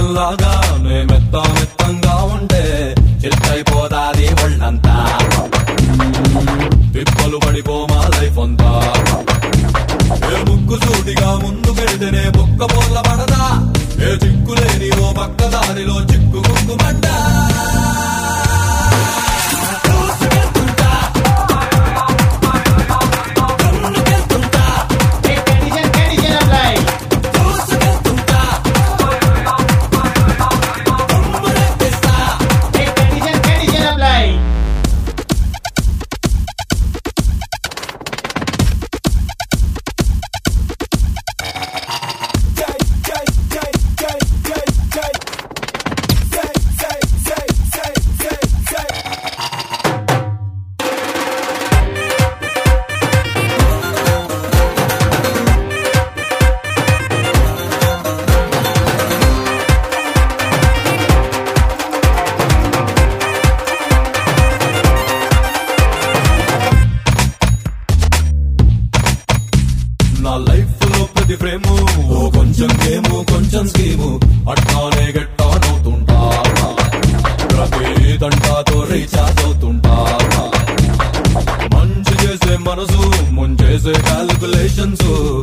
లాగా నే మెత్త మెత్తంగా ఉంటే చిత్తైపోదాది ఒళ్ళంతా తిప్పలు పడిపో మా లైఫ్ అంతా ఏ ముక్కు సూటిగా ముందుకెళ్తేనే బొక్క పోల పడదా ఏ చిక్కులేని ఓ పక్క దారిలో చిక్కు కుంకుమంటా Hey, condition, condition apply. Hey, condition, condition apply. నా లైఫ్ లో ప్రతి ఫ్రేము ఓ కొంచెం గేము కొంచెం స్కీము అట్లానే గెట్ ఆన్ అవుతుంటా ప్రతి దంటాతో రీఛార్జ్ అవుతుంటా మంచి చేసే మనసు ముంచేసే క్యాలిక్యులేషన్స్